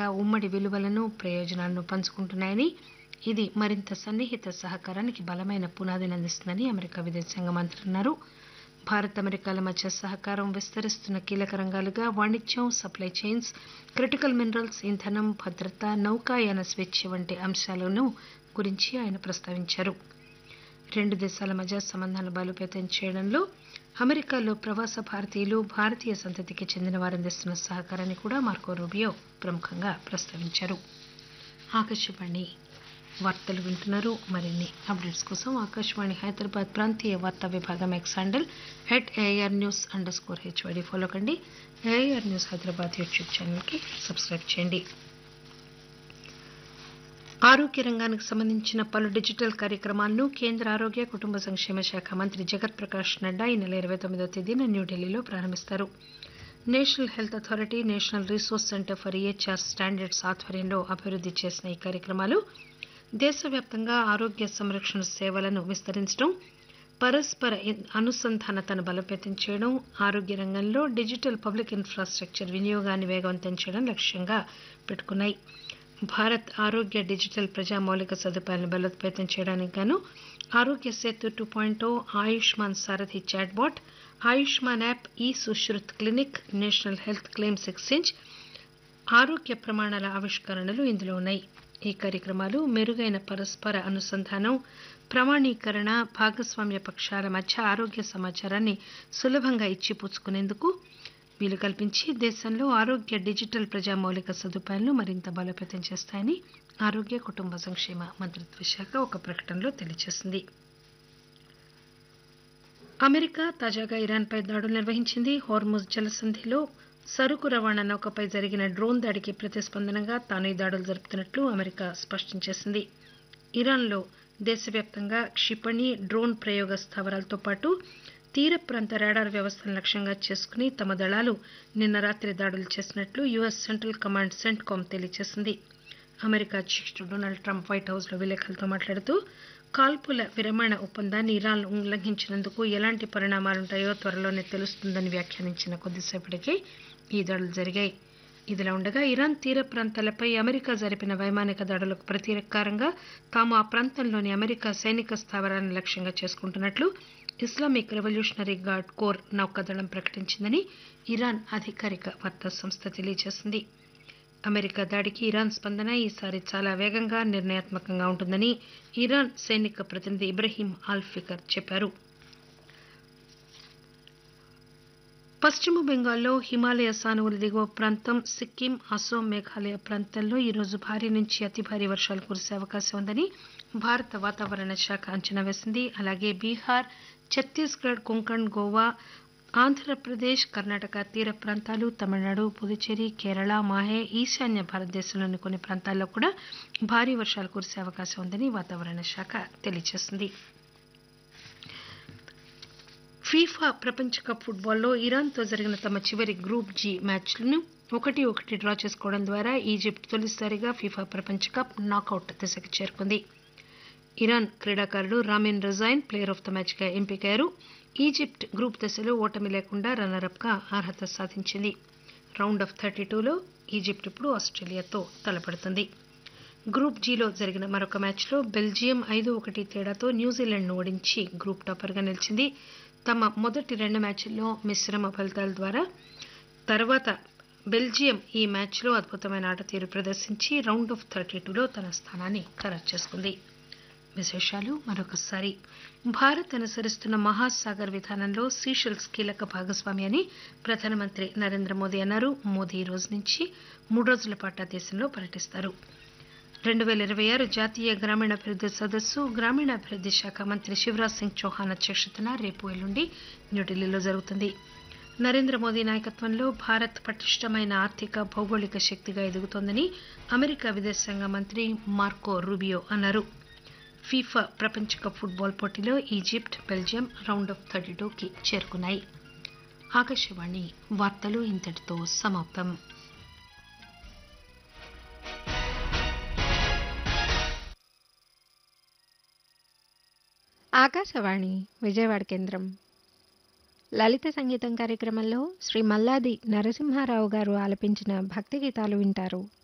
ఉమ్మడి విలువలను ప్రయోజనాలను పంచుకుంటున్నాయని ఇది మరింత సన్నిహిత సహకారానికి బలమైన పునాదిని అందిస్తుందని అమెరికా విదేశాంగ మంత్రి అన్నారు భారత్ అమెరికాల మధ్య సహకారం విస్తరిస్తున్న కీలక రంగాలుగా వాణిజ్యం సప్లై చైన్స్ క్రిటికల్ మినరల్స్ ఇంధనం భద్రత నౌకాయాన స్వేచ్ఛ వంటి అంశాలను గురించి ఆయన ప్రస్తావించారు రెండు దేశాల మధ్య సంబంధాలు బలోపేతం చేయడంలో అమెరికాలో ప్రవాస భారతీయులు భారతీయ సంతతికి చెందిన వారు అందిస్తున్న సహకారాన్ని కూడా మార్కో రూబియో ప్రముఖంగా ప్రస్తావించారు ఆకాశవాణి వార్తలు వింటున్నారు మరిన్ని అప్డేట్స్ కోసం ఆకాశవాణి హైదరాబాద్ ప్రాంతీయ వార్తా విభాగం X handle head A R news underscore H Y D follow కండి ఏఆర్ న్యూస్ హైదరాబాద్ యూట్యూబ్ ఛానల్కి సబ్స్క్రైబ్ చేయండి ఆరోగ్య రంగానికి సంబంధించిన పలు డిజిటల్ కార్యక్రమాలను కేంద్ర ఆరోగ్య కుటుంబ సంక్షేమ శాఖ మంత్రి జగత్ ప్రకాష్ నడ్డా ఈ నెల ఇరవై తొమ్మిదో తేదీన న్యూఢిల్లీలో ప్రారంభిస్తారు national health authority national resource centre for EHR standards ఆధ్వర్యంలో అభివృద్ది చేసిన ఈ కార్యక్రమాలు దేశవ్యాప్తంగా ఆరోగ్య సంరక్షణ సేవలను విస్తరించడం పరస్పర అనుసంధానతను బలోపేతం చేయడం ఆరోగ్య రంగంలో డిజిటల్ పబ్లిక్ ఇన్ఫ్రాస్ట్రక్చర్ వినియోగాన్ని వేగవంతం చేయడం లక్ష్యంగా పెట్టుకున్నాయి భారత్ ఆరోగ్య డిజిటల్ ప్రజా మౌలిక సదుపాయాలను బలోపేతం చేయడానికి గాను Aarogya Setu two point Ayushman Sarathi chatbot Ayushman app ఈ Sushrut clinic national health claims exchange ఆరోగ్య ప్రమాణాల ఆవిష్కరణలు ఇందులో ఉన్నాయి ఈ కార్యక్రమాలు మెరుగైన పరస్పర అనుసంధానం ప్రమాణీకరణ భాగస్వామ్య పక్షాల మధ్య ఆరోగ్య సమాచారాన్ని సులభంగా ఇచ్చిపుచ్చుకునేందుకు వీలు కల్పించి దేశంలో ఆరోగ్య డిజిటల్ ప్రజా మౌలిక సదుపాయాలను మరింత బలోపేతం చేస్తాయని ఆరోగ్య కుటుంబ సంక్షేమ మంత్రిత్వ శాఖ ఒక ప్రకటనలో తెలియజేసింది అమెరికా తాజాగా ఇరాన్పై దాడులు నిర్వహించింది హోర్ముజ్ జలసంధిలో సరుకు రవాణా నౌకపై జరిగిన డ్రోన్ దాడికి ప్రతిస్పందనగా తాను ఈ దాడులు జరుపుతున్నట్లు అమెరికా స్పష్టం చేసింది ఇరాన్లో దేశవ్యాప్తంగా క్షిపణి డ్రోన్ ప్రయోగ స్థావరాలతో పాటు తీర ప్రాంత రాడార్ వ్యవస్థను లక్ష్యంగా చేసుకుని తమ దళాలు నిన్న రాత్రి దాడులు చేసినట్లు యుఎస్ సెంట్రల్ కమాండ్ సెంట్కామ్ తెలియజేసింది అమెరికా అధ్యక్షుడు డొనాల్డ్ ట్రంప్ వైట్ హౌస్లో విలేకరులతో మాట్లాడుతూ కాల్పుల విరమణ ఒప్పందాన్ని ఇరాన్ ఉల్లంఘించినందుకు ఎలాంటి పరిణామాలుంటాయో త్వరలోనే తెలుస్తుందని వ్యాఖ్యానించిన కొద్దిసేపటికే ఈ దాడులు జరిగాయి ఇదిలా ఉండగా ఇరాన్ తీర ప్రాంతాలపై అమెరికా జరిపిన వైమానిక దాడులకు ప్రతీకారంగా తాము ఆ ప్రాంతంలోని అమెరికా సైనిక స్థావరాలను లక్ష్యంగా చేసుకుంటున్నట్లు ఇస్లామిక్ రెవల్యూషనరీ గార్డ్ కోర్ నౌకాదళం ప్రకటించిందని ఇరాన్ అధికారిక వార్తా సంస్థ తెలియజేసింది అమెరికా దాడికి ఇరాన్ స్పందన ఈసారి చాలా వేగంగా నిర్ణయాత్మకంగా ఉంటుందని ఇరాన్ సైనిక ప్రతినిధి ఇబ్రహీం ఆల్ఫికర్ చెప్పారు పశ్చిమ బెంగాల్లో హిమాలయ సానువుల దిగువ ప్రాంతం సిక్కిం అసోం మేఘాలయ ప్రాంతాల్లో ఈరోజు భారీ నుంచి అతి భారీ వర్షాలు కురిసే అవకాశం ఉందని భారత వాతావరణ శాఖ అంచనా వేసింది అలాగే బీహార్ ఛత్తీస్గఢ్ కొంకణ్ గోవా ఆంధ్రప్రదేశ్ కర్ణాటక తీర ప్రాంతాలు తమిళనాడు పుదుచ్చేరి కేరళ మాహే ఈశాన్య భారతదేశంలోని కొన్ని ప్రాంతాల్లో కూడా భారీ వర్షాలు కురిసే అవకాశం ఉందని వాతావరణ శాఖ తెలియజేసింది ఫీఫా ప్రపంచ కప్ ఫుట్బాల్లో ఇరాన్తో జరిగిన తమ చివరి గ్రూప్ జీ మ్యాచ్లను ఒకటి ఒకటి డ్రా చేసుకోవడం ద్వారా ఈజిప్ట్ తొలిసారిగా ఫీఫా ప్రపంచ కప్ నాకౌట్ దశకు చేరుకుంది ఇరాన్ క్రీడాకారుడు Ramin Rezaeian player of the మ్యాచ్గా ఎంపికయ్యారు ఈజిప్ట్ గ్రూప్ దశలో ఓటమి లేకుండా రన్నరప్గా అర్హత సాధించింది రౌండ్ ఆఫ్ థర్టీ టూలో ఈజిప్ట్ ఇప్పుడు ఆస్ట్రేలియాతో తలపడుతుంది గ్రూప్ జీలో జరిగిన మరొక మ్యాచ్లో బెల్జియం ఐదు ఒకటి తేడాతో న్యూజిలాండ్ను ఓడించి గ్రూప్ టాపర్గా నిలిచింది తమ మొదటి రెండు మ్యాచ్ల్లో మిశ్రమ ఫలితాల ద్వారా తర్వాత బెల్జియం ఈ మ్యాచ్లో అద్భుతమైన ఆట తీరు ప్రదర్శించి రౌండ్ ఆఫ్ థర్టీ టూలో తన స్థానాన్ని ఖరారు చేసుకుంది విశేషాలు మరొకసారి భారత్ అనుసరిస్తున్న మహాసాగర్ విధానంలో సీషెల్స్ కీలక భాగస్వామి అని ప్రధానమంత్రి నరేంద్ర మోదీ అన్నారు మోదీ ఈ రోజు నుంచి మూడు రోజుల పాటు ఆ దేశంలో పర్యటిస్తారు రెండు వేల ఇరవై ఆరు జాతీయ గ్రామీణాభివృద్ధి సదస్సు గ్రామీణాభివృద్ధి శాఖ మంత్రి శివరాజ్ సింగ్ చౌహాన్ అధ్యక్షతన రేపు ఎల్లుండి న్యూఢిల్లీలో జరుగుతుంది నరేంద్ర మోదీ నాయకత్వంలో భారత్ పటిష్టమైన ఆర్థిక భౌగోళిక శక్తిగా ఎదుగుతోందని అమెరికా విదేశాంగ మంత్రి మార్కో రూబియో అన్నారు ఫీఫా ప్రపంచ కప్ ఫుట్బాల్ పోటీలో Egypt Belgium round of thirty టూకి చేరుకున్నాయి ఆకాశవాణి వార్తలు ఇంతటితో సమాప్తం ఆకాశవాణి విజయవాడ కేంద్రం లలిత సంగీతం కార్యక్రమంలో శ్రీ మల్లాది నరసింహారావు గారు ఆలపించిన భక్తి గీతాలు వింటారు